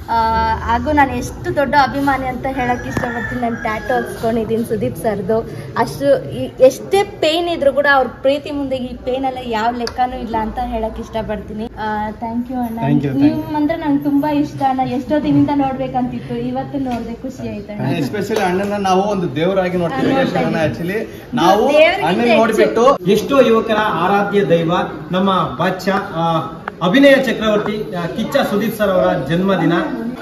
ಆ, ಹಾಗೂ ನಾನು ಎಷ್ಟು ದೊಡ್ಡ ಅಭಿಮಾನಿ ಅಂತ ಹೇಳಕ್ ಇಷ್ಟಪಡ್ತೀನಿ ನಾನು ಟ್ಯಾಟೋ ಹಚ್ಕೊಂಡಿದ್ದೀನಿ ಸುದೀಪ್ ಸರ್ದು ಅಷ್ಟು ಈ- ಎಷ್ಟೇ ಪೇನ್ ಇದ್ರು ಕೂಡ ಅವ್ರ ಪ್ರೀತಿ ಮುಂದೆ ಈ ಪೇನ್ ಎಲ್ಲ ಯಾವ ಲೆಕ್ಕನೂ ಇಲ್ಲ ಅಂತ ಹೇಳಕ್ ಇಷ್ಟಪಡ್ತೀನಿ ಥ್ಯಾಂಕ್ ಯು ಅಣ್ಣ Thank you, thank you. ನಿಮ್ ಅಂದ್ರೆ ನಂಗೆ ತುಂಬಾ ಇಷ್ಟ ಅಣ್ಣ ಎಷ್ಟೋ ದಿನದಿಂದ ನೋಡ್ಬೇಕಂತಿತ್ತು ಇವತ್ತು ನೋಡ್ದೆ ಖುಷಿ ಆಯ್ತು ಅಣ್ಣ ಎಸ್ಪೆಷಲಿ ಅಣ್ಣನ ನಾವು ಒಂದು ದೇವರಾಗಿ ನೋಡ್ತೀವಿ ಹಾ, ನೋಡ್ತಾ ಯಶ್ ಇದ್ದೀವಿ. ಆಕ್ಚುಲಿ ನಾವು ದೇವ್ರಿಗಿಂತ ಅಣ್ಣನ ಹೆಚ್ಚು. ನೋಡ್ಬಿಟ್ಟು ಎಷ್ಟೋ ಯುವಕರ ಆರಾಧ್ಯ ದೈವ ನಮ್ಮ ಬಾಚ ಅಭಿನಯ ಚಕ್ರವರ್ತಿ ಆ, ಕಿಚ್ಚ ಸುದೀಪ್ ಸರ್ ಅವರ ಜನ್ಮದಿನ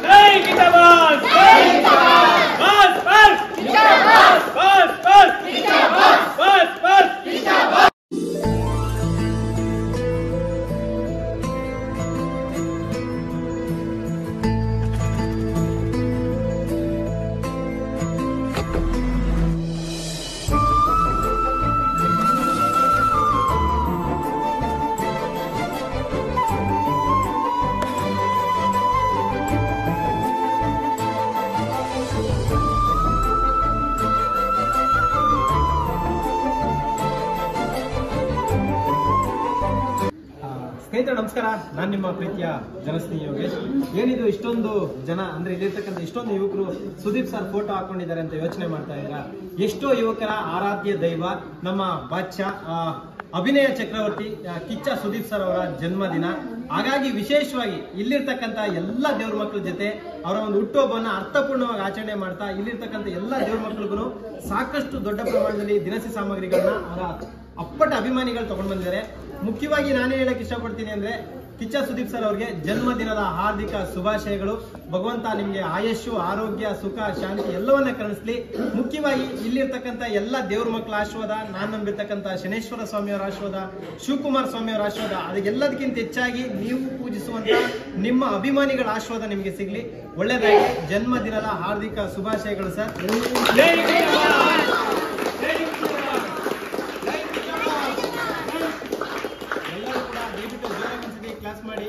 ಆ, ಸ್ನೇಹಿತರೆ ನಮಸ್ಕಾರ ನಾನು ನಿಮ್ಮ ಪ್ರೀತಿಯ ಜನಸ್ನೇಹಿ ಯೋಗೇಶ್ ಏನಿದು ಇಷ್ಟೊಂದು ಜನ ಅಂದ್ರೆ ಇಲ್ಲಿರ್ತಕ್ಕಂಥ ಇಷ್ಟೊಂದು ಯುವಕರು ಸುದೀಪ್ ಸರ್ ಫೋಟೋ ಹಾಕೊಂಡಿದ್ದಾರೆ ಅಂತ ಯೋಚನೆ ಮಾಡ್ತಾ ಇದ್ದೀರಾ ಎಷ್ಟೋ ಯುವಕರ ಆರಾಧ್ಯ ದೈವ ನಮ್ಮ ಬಾಚ ಅಭಿನಯ ಚಕ್ರವರ್ತಿ ಆ, ಕಿಚ್ಚ ಸುದೀಪ್ ಸರ್ ಅವರ ಜನ್ಮದಿನ ಹಾಗಾಗಿ ವಿಶೇಷವಾಗಿ ಇಲ್ಲಿರ್ತಕ್ಕಂಥ ಎಲ್ಲ ದೇವ್ರ ಮಕ್ಕಳ ಜೊತೆ ಅವರ ಒಂದು ಹುಟ್ಟುಹಬ್ಬವನ್ನ ಅರ್ಥಪೂರ್ಣವಾಗಿ ಆಚರಣೆ ಮಾಡ್ತಾ ಇಲ್ಲಿರ್ತಕ್ಕಂಥ ಎಲ್ಲ ದೇವ್ರ ಮಕ್ಕಳಿಗೂ ಸಾಕಷ್ಟು ದೊಡ್ಡ ಪ್ರಮಾಣದಲ್ಲಿ ದಿನಸಿ ಸಾಮಗ್ರಿಗಳನ್ನ ಅವರ ಅಪ್ಪಟ ಅಭಿಮಾನಿಗಳು ತಗೊಂಡ್ ಬಂದಿದ್ದಾರೆ ಮುಖ್ಯವಾಗಿ ನಾನೇ ಹೇಳಕ್ ಇಷ್ಟಪಡ್ತೀನಿ ಅಂದ್ರೆ ಕಿಚ್ಚ ಸುದೀಪ್ ಸರ್ ಅವರಿಗೆ ಜನ್ಮದಿನದ ಹಾರ್ದಿಕ ಶುಭಾಶಯಗಳು ಭಗವಂತ ನಿಮ್ಗೆ ಆಯಸ್ಸು ಆರೋಗ್ಯ ಸುಖ ಶಾಂತಿ ಎಲ್ಲವನ್ನ ಕರುಣಿಸ್ಲಿ ಮುಖ್ಯವಾಗಿ ಇಲ್ಲಿರ್ತಕ್ಕಂಥ ಎಲ್ಲ ದೇವ್ರ ಮಕ್ಕಳ ಆಶೀರ್ವಾದ ನಾನು ನಂಬಿರ್ತಕ್ಕಂಥ ಶನೇಶ್ವರ ಸ್ವಾಮಿಯವರ ಆಶೀರ್ವಾದ ಶಿವಕುಮಾರ್ ಸ್ವಾಮಿಯವರ ಆಶೀರ್ವಾದ ಅದಕ್ಕೆಲ್ಲದಕ್ಕಿಂತ ಹೆಚ್ಚಾಗಿ ನೀವು ಪೂಜಿಸುವಂತ ನಿಮ್ಮ ಅಭಿಮಾನಿಗಳ ಆಶೀರ್ವಾದ ನಿಮಗೆ ಸಿಗ್ಲಿ ಒಳ್ಳೆದಾಗಿ ಜನ್ಮದಿನದ ಹಾರ್ದಿಕ ಶುಭಾಶಯಗಳು ಸರ್ ಎಲ್ಲರೂ ಕೂಡ ದಯವಿಟ್ಟು ಜೋರಾಗಿ ಒಂದ್ಸತಿ ಕ್ಲಾಸ್ ಮಾಡಿ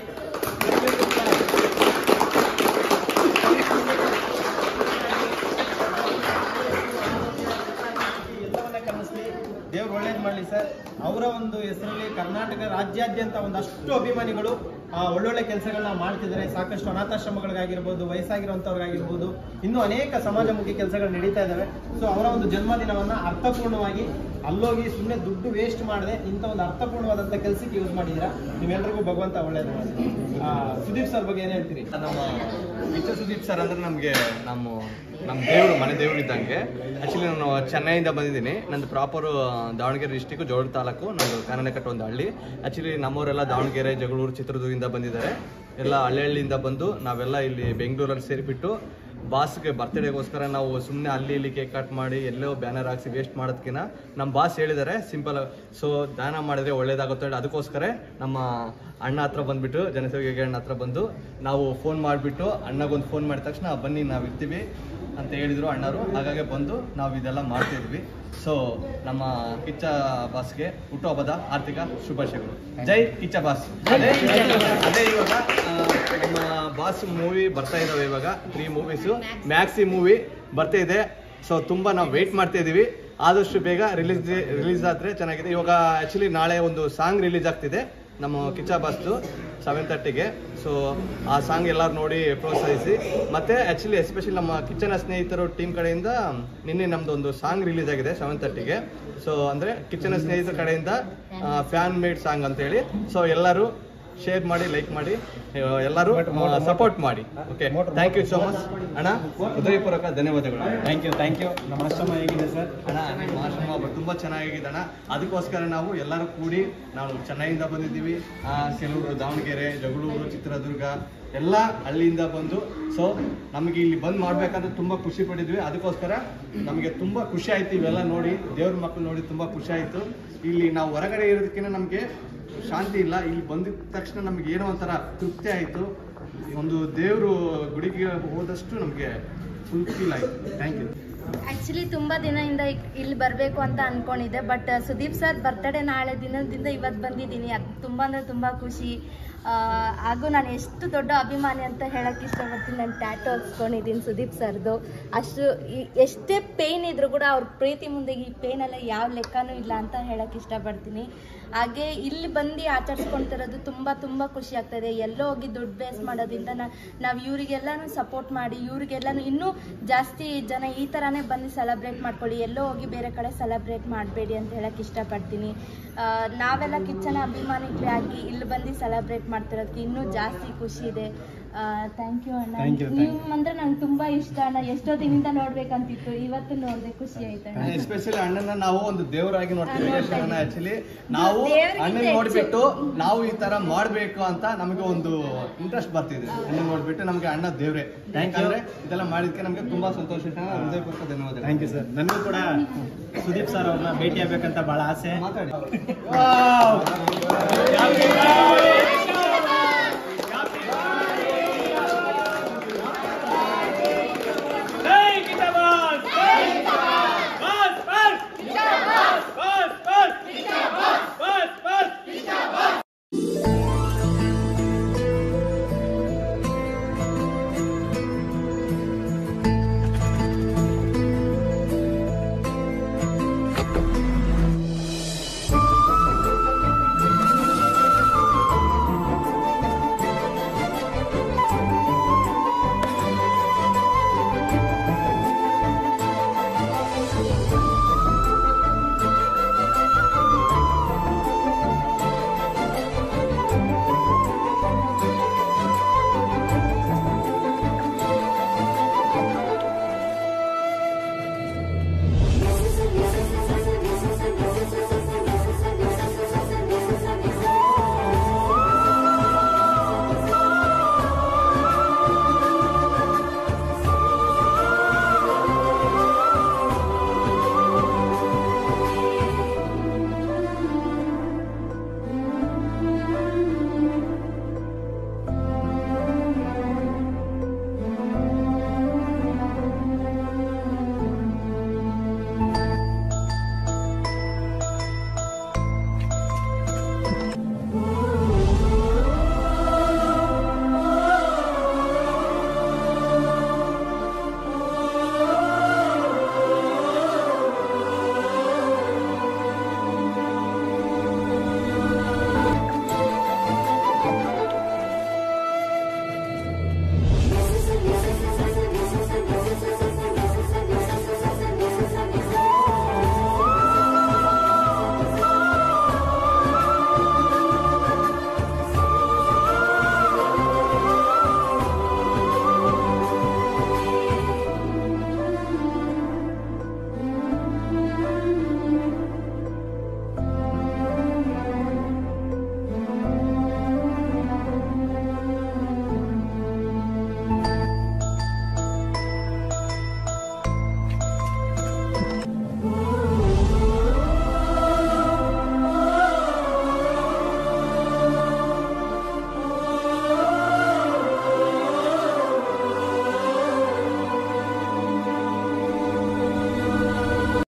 ಎಲ್ಲವನ್ನ ಕಲಿಸ್ಲಿ ದೇವ್ರು ಒಳ್ಳೇದು ಮಾಡಲಿ ಸರ್ ಅವರ ಒಂದು ಹೆಸರಲ್ಲಿ ಕರ್ನಾಟಕ ರಾಜ್ಯಾದ್ಯಂತ ಒಂದಷ್ಟು ಅಭಿಮಾನಿಗಳು ಆ, ಒಳ್ಳೊಳ್ಳೆ ಕೆಲಸಗಳನ್ನ ಮಾಡ್ತಿದ್ದಾರೆ ಸಾಕಷ್ಟು ಅನಾಥಾಶ್ರಮಗಳಿಗಾಗಿರ್ಬೋದು ವಯಸ್ಸಾಗಿರುವಂಥವ್ರಿಗಾಗಿರ್ಬೋದು ಇನ್ನೂ ಅನೇಕ ಸಮಾಜಮುಖಿ ಕೆಲಸಗಳು ನಡೀತಾ ಇದ್ದಾವೆ ಸೊ ಅವರ ಒಂದು ಜನ್ಮದಿನವನ್ನ ಅರ್ಥಪೂರ್ಣವಾಗಿ ಅಲ್ಲೋಗಿ ಸುಮ್ಮನೆ ದುಡ್ಡು ವೇಸ್ಟ್ ಮಾಡದೆ ಇಂಥ ಒಂದು ಅರ್ಥಪೂರ್ಣವಾದಂಥ ಕೆಲಸಕ್ಕೆ ಯೂಸ್ ಮಾಡಿದ್ದೀರಾ ನೀವೆಲ್ಲರಿಗೂ ಭಗವಂತ ಒಳ್ಳೇದು ಮಾಡಲಿ ಸುದೀಪ್ ಸರ್ ಬಗ್ಗೆ ಏನು ಹೇಳ್ತೀರಿ ನಮ್ಮ ಕಿಚ್ಚ ಸುದೀಪ್ ಸರ್ ಅಂದ್ರೆ ನಮಗೆ ನಮ್ಮ ನಮ್ಮ ದೇವರು ಮನೆ ದೇವರು ಇದ್ದಂಗೆ ಆ್ಯಕ್ಚುಲಿ ನಾನು ಚೆನ್ನೈಯಿಂದ ಬಂದಿದ್ದೀನಿ ನಂದು ಪ್ರಾಪರು ದಾವಣಗೆರೆ ಡಿಸ್ಟಿಕ್ ಜೋಳ ತಾಲೂಕು ನಂದು ಕಾನನಕಟ್ಟ ಒಂದು ಹಳ್ಳಿ ಆ್ಯಕ್ಚುಲಿ ನಮ್ಮವರೆಲ್ಲ ದಾವಣಗೆರೆ ಜಗಳೂರು ಚಿತ್ರದುರ್ಗದಿಂದ ಬಂದಿದ್ದಾರೆ ಎಲ್ಲ ಹಳ್ಳಿ ಹಳ್ಳಿಯಿಂದ ಬಂದು ನಾವೆಲ್ಲ ಇಲ್ಲಿ ಬೆಂಗಳೂರಲ್ಲಿ ಸೇರಿಬಿಟ್ಟು ಬಾಸ್ಗೆ ಬರ್ತ್ಡೇಗೋಸ್ಕರ ನಾವು ಸುಮ್ಮನೆ ಅಲ್ಲಿ ಇಲ್ಲಿ ಕೇಕ್ ಕಟ್ ಮಾಡಿ ಎಲ್ಲೋ ಬ್ಯಾನರ್ ಹಾಕ್ಸಿ ವೇಸ್ಟ್ ಮಾಡೋದಕ್ಕಿಂತ ನಮ್ಮ ಬಾಸ್ ಹೇಳಿದ್ದಾರೆ ಸಿಂಪಲ್ ಸೊ ದಾನ ಮಾಡಿದ್ರೆ ಒಳ್ಳೇದಾಗುತ್ತೆ ಹೇಳಿ ಅದಕ್ಕೋಸ್ಕರ ನಮ್ಮ ಅಣ್ಣ ಹತ್ರ ಬಂದ್ಬಿಟ್ಟು ಜನಸೇವೆಗೆ ಅಣ್ಣ ಹತ್ರ ಬಂದು ನಾವು ಫೋನ್ ಮಾಡಿಬಿಟ್ಟು ಅಣ್ಣಗೊಂದು ಫೋನ್ ಮಾಡಿದ ತಕ್ಷಣ ಬನ್ನಿ ನಾವು ಇರ್ತೀವಿ ಅಂತ ಹೇಳಿದ್ರು ಅಣ್ಣರು ಹಾಗಾಗಿ ಬಂದು ನಾವು ಇದೆಲ್ಲ ಮಾಡ್ತಿದ್ವಿ ಸೊ ನಮ್ಮ ಕಿಚ್ಚ ಬಾಸ್ಗೆ ಹುಟ್ಟುಹಬ್ಬದ ಆರ್ಥಿಕ ಶುಭಾಶಯಗಳು ಜೈ ಕಿಚ್ಚ ಬಾಸ್ ಅದೇ ಅದೇ ಇವಾಗ ಆ, ನಮ್ಮ ಬಾಸ್ ಮೂವಿ ಬರ್ತಾ ಇದಾವೆ ಇವಾಗ ತ್ರೀ ಮೂವೀಸು ಮ್ಯಾಕ್ಸಿ ಮೂವಿ ಬರ್ತಾ ಇದೆ ಸೊ ತುಂಬಾ ನಾವು ವೆಯ್ಟ್ ಮಾಡ್ತಾ ಇದೀವಿ ಆದಷ್ಟು ಬೇಗ ರಿಲೀಸ್ ರಿಲೀಸ್ ಆದ್ರೆ ಚೆನ್ನಾಗಿದೆ ಇವಾಗ ಆಕ್ಚುಲಿ ನಾಳೆ ಒಂದು ಸಾಂಗ್ ರಿಲೀಸ್ ಆಗ್ತಿದೆ ನಮ್ಮ ಕಿಚ್ಚ ಬಾಸ್ದು ಸೆವೆನ್ ತರ್ಟಿಗೆ ಸೊ ಆ ಸಾಂಗ್ ಎಲ್ಲರೂ ನೋಡಿ ಪ್ರೋತ್ಸಾಹಿಸಿ ಮತ್ತೆ ಆಕ್ಚುಲಿ ಎಸ್ಪೆಷಲಿ ನಮ್ಮ ಕಿಚ್ಚನ ಸ್ನೇಹಿತರು ಟೀಮ್ ಕಡೆಯಿಂದ ನಿನ್ನೆ ನಮ್ದು ಒಂದು ಸಾಂಗ್ ರಿಲೀಸ್ ಆಗಿದೆ ಸೆವೆನ್ ತರ್ಟಿಗೆ ಸೊ ಅಂದ್ರೆ ಕಿಚ್ಚನ ಸ್ನೇಹಿತರ ಕಡೆಯಿಂದ ಫ್ಯಾನ್ ಮೇಡ್ ಸಾಂಗ್ ಅಂತ ಹೇಳಿ ಸೊ ಎಲ್ಲರೂ ಶೇರ್ ಮಾಡಿ ಲೈಕ್ ಮಾಡಿ ಆ, ಎಲ್ಲರೂ ಸಪೋರ್ಟ್ ಮಾಡಿ okay thank you so much ಅಣ್ಣ ಹೃದಯಪೂರ್ವಕ ಧನ್ಯವಾದಗಳು ಥ್ಯಾಂಕ್ ಯು ಥ್ಯಾಂಕ್ ಯು ನಮ್ಮ ಆಶ್ರಮ ಹೇಗಿದೆ ಸರ್ ಅಣ್ಣ ನಿಮ್ಮ ಆಶ್ರಮ ಬ- ತುಂಬಾ ಚೆನ್ನಾಗಿದೆ ಅಣ್ಣ ಅದಕ್ಕೋಸ್ಕರ ನಾವು ಎಲ್ಲರೂ ಕೂಡಿ ನಾವು ಚೆನ್ನೈಯಿಂದ ಬಂದಿದ್ದೀವಿ ಆ, ಕೆಲವರು ದಾವಣಗೆರೆ ಜಗಳೂರು ಚಿತ್ರದುರ್ಗ ಎಲ್ಲ ಹಳ್ಳಿಯಿಂದ ಬಂದು ಸೊ ನಮಗೆ ಇಲ್ಲಿ ಬಂದ್ ಮಾಡ್ಬೇಕಂತ ತುಂಬಾ ಖುಷಿ ಪಟ್ಟಿದ್ವಿ ಅದಕ್ಕೋಸ್ಕರ ನಮಗೆ ತುಂಬಾ ಖುಷಿ ಆಯ್ತು ಇವೆಲ್ಲ ನೋಡಿ ದೇವ್ರ ಮಕ್ಕಳು ನೋಡಿ ತುಂಬಾ ಖುಷಿ ಆಯ್ತು ಇಲ್ಲಿ ನಾವು ಹೊರಗಡೆ ಇರೋದಕ್ಕಿಂತ ನಮಗೆ ಶಾಂತಿ ಇಲ್ಲ ಇಲ್ಲಿ ಬಂದಿದ ತಕ್ಷಣ ನಮ್ಗೆ ಏನೋ ಒಂಥರ ತೃಪ್ತಿ ಆಯ್ತು ಒಂದು ದೇವರು ಗುಡಿಗೆ ಹೋದಷ್ಟು ನಮಗೆ ಫುಲ್ಫಿಲ್ ಆಯ್ತು ಥ್ಯಾಂಕ್ ಯು ಆಕ್ಚುಲಿ ತುಂಬಾ ದಿನದಿಂದ ಇಕ್- ಇಲ್ಲಿ ಬರಬೇಕು ಅಂತ ಅನ್ಕೊಂಡಿದ್ದೆ ಬಟ್ ಸುದೀಪ್ ಸರ್ ಬರ್ತಡೇ ನಾಳೆ ದಿನದಿಂದ ಇವತ್ತು ಬಂದಿದ್ದೀನಿ ಅದು ತುಂಬ ಅಂದರೆ ತುಂಬ ಖುಷಿ ಆ, ಹಾಗೂ ನಾನು ಎಷ್ಟು ದೊಡ್ಡ ಅಭಿಮಾನಿ ಅಂತ ಹೇಳಕ್ಕೆ ಇಷ್ಟಪಡ್ತೀನಿ ನಾನು ಟ್ಯಾಟೋ ಹಾಕ್ಸ್ಕೊಂಡಿದ್ದೀನಿ ಸುದೀಪ್ ಸರ್ದು ಅಷ್ಟು ಈ- ಎಷ್ಟೇ ಪೇಯ್ನ್ ಇದ್ರೂ ಕೂಡ ಅವ್ರ ಪ್ರೀತಿ ಮುಂದೆ ಈ ಪೇಯ್ನೆಲ್ಲ ಯಾವ ಲೆಕ್ಕನೂ ಇಲ್ಲ ಅಂತ ಹೇಳಕ್ಕೆ ಇಷ್ಟಪಡ್ತೀನಿ ಹಾಗೆ ಇಲ್ಲಿ ಬಂದು ಆಚರಿಸ್ಕೊಳ್ತಿರೋದು ತುಂಬ ತುಂಬ ಖುಷಿ ಆಗ್ತದೆ ಎಲ್ಲೋ ಹೋಗಿ ದುಡ್ಡು ಬೇಸ್ ಮಾಡೋದ್ರಿಂದ ನಾವು ಇವರಿಗೆಲ್ಲನೂ ಸಪೋರ್ಟ್ ಮಾಡಿ ಇವರಿಗೆಲ್ಲನೂ ಇನ್ನೂ ಜಾಸ್ತಿ ಜನ ಈ ಥರನೇ ಬಂದು ಸೆಲೆಬ್ರೇಟ್ ಮಾಡ್ಕೊಳ್ಳಿ ಎಲ್ಲೋ ಹೋಗಿ ಬೇರೆ ಕಡೆ ಸೆಲೆಬ್ರೇಟ್ ಮಾಡಬೇಡಿ ಅಂತ ಹೇಳಕ್ಕೆ ಇಷ್ಟಪಡ್ತೀನಿ ಆ, ನಾವೆಲ್ಲ ಕಿಚ್ಚನ ಅಭಿಮಾನಿಗಳೇ ಆಗಿ ಇಲ್ಲಿ ಬಂದು ಸೆಲೆಬ್ರೇಟ್ ಮಾಡ್ತಿರೋದಕ್ಕೆ ಇನ್ನೂ ಜಾಸ್ತಿ ಖುಷಿ ಇದೆ ಥ್ಯಾಂಕ್ ಯು ಅಣ್ಣ Thank you, thank ನೀವು ಅಂದ್ರೆ ನಂಗೆ ತುಂಬಾ ಇಷ್ಟ ಅಣ್ಣ ಎಷ್ಟೋ ದಿನದಿಂದ ನೋಡ್ಬೇಕಂತಿತ್ತು ಇವತ್ತು ನೋಡಿದೆ ಖುಷಿ ಆಯ್ತು ಅಣ್ಣ ಎಸ್ಪೆಷಲಿ ಅಣ್ಣನ ನಾವು ಒಂದು ದೇವರಾಗಿ ನೋಡ್ತೀವಿ ಹಾ, ಯೋಗೇಶ್ ಅಣ್ಣನ ನೋಡ್ತಾ ಆಕ್ಚುಲಿ ನಾವು ದೇವ್ರಿಗಿಂತ ಅಣ್ಣನ್ ಹೆಚ್ಚು. ನೋಡ್ಬಿಟ್ಟು ನಾವು ಈ ತರ ಮಾಡ್ಬೇಕು ಅಂತ ನಮಗೆ ಒಂದು ಇಂಟ್ರೆಸ್ಟ್ ಬರ್ತಿದೆ ಅಣ್ಣನ್ ನೋಡ್ಬಿಟ್ಟು ನಮ್ಗೆ ಅಣ್ಣ ದೇವ್ರೆ Thank you. ಯಾಕಂದ್ರೆ ಇದೆಲ್ಲ ಮಾಡಿದ್ಕೆ ನಮ್ಗೆ ತುಂಬಾ ಸಂತೋಷ ಇದೆ. ಹೃದಯಪೂರ್ವಕ ಧನ್ಯವಾದ ಥ್ಯಾಂಕ್ ಯು ಸರ್ ನನಗೂ ಕೂಡ ಸುದೀಪ್ ಸರ್ ಅವ್ರನ್ನ ಭೇಟಿ ಆಗ್ಬೇಕಂತ ಬಹಳ ಆಸೆ ಮಾತಾಡಿ Wow! Happy birthday